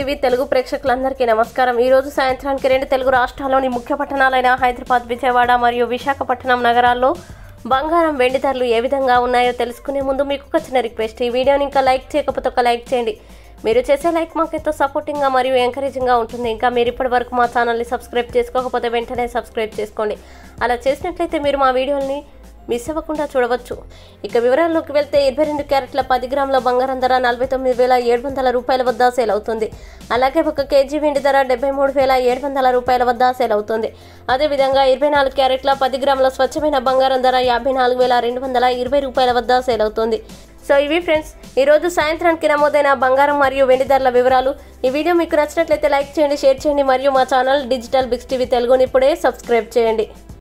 TV Telugu ప్రేక్షకులందరికీ నమస్కారం ఈ రోజు సాయంత్రానికి రెండు తెలుగు రాష్ట్రాల్లోని ముఖ్య పట్టణాలైన హైదరాబాద్ విజయవాడ మరియు విశాఖపట్నం నగరాల్లో బంగారం వెండి ధరలు ఏ విధంగా ఉన్నాయో తెలుసుకునే ముందు మీకు ఒక చిన్న రిక్వెస్ట్ ఈ వీడియోని ఇంకా లైక్ చేయకపోతే ఒక లైక్ చేయండి మీరు చేసే లైక్ మాకు ఎంతో సపోర్టింగ్గా మరియు ఎంకరేజింగ్గా ఉంటుంది ఇంకా మీరు ఇప్పటి వరకు మా ఛానల్ని సబ్స్క్రైబ్ చేసుకోకపోతే వెంటనే సబ్స్క్రైబ్ చేసుకోండి అలా చేసినట్లయితే మీరు మా వీడియోని మిస్ అవ్వకుండా చూడవచ్చు ఇక వివరాల్లోకి వెళ్తే ఇరవై రెండు క్యారెట్ల పది గ్రాముల బంగారం ధర నలభై తొమ్మిది వేల ఏడు వందల రూపాయల వద్ద సేల్ అవుతుంది అలాగే ఒక కేజీ వెండి ధర డెబ్బై మూడు వేల ఏడు వందల రూపాయల వద్ద సేల్ అవుతుంది అదేవిధంగా ఇరవై నాలుగు క్యారెట్ల పది గ్రాముల స్వచ్ఛమైన బంగారం ధర యాభై నాలుగు వేల రెండు వందల ఇరవై రూపాయల వద్ద సేల్ అవుతుంది సో ఇవి ఫ్రెండ్స్ ఈరోజు సాయంత్రానికి నమోదైన బంగారం మరియు వెండి ధరల వివరాలు ఈ వీడియో మీకు నచ్చినట్లయితే లైక్ చేయండి షేర్ చేయండి మరియు మా ఛానల్ డిజిటల్ బిక్స్ టీవీ తెలుగుని ఇప్పుడే సబ్స్క్రైబ్ చేయండి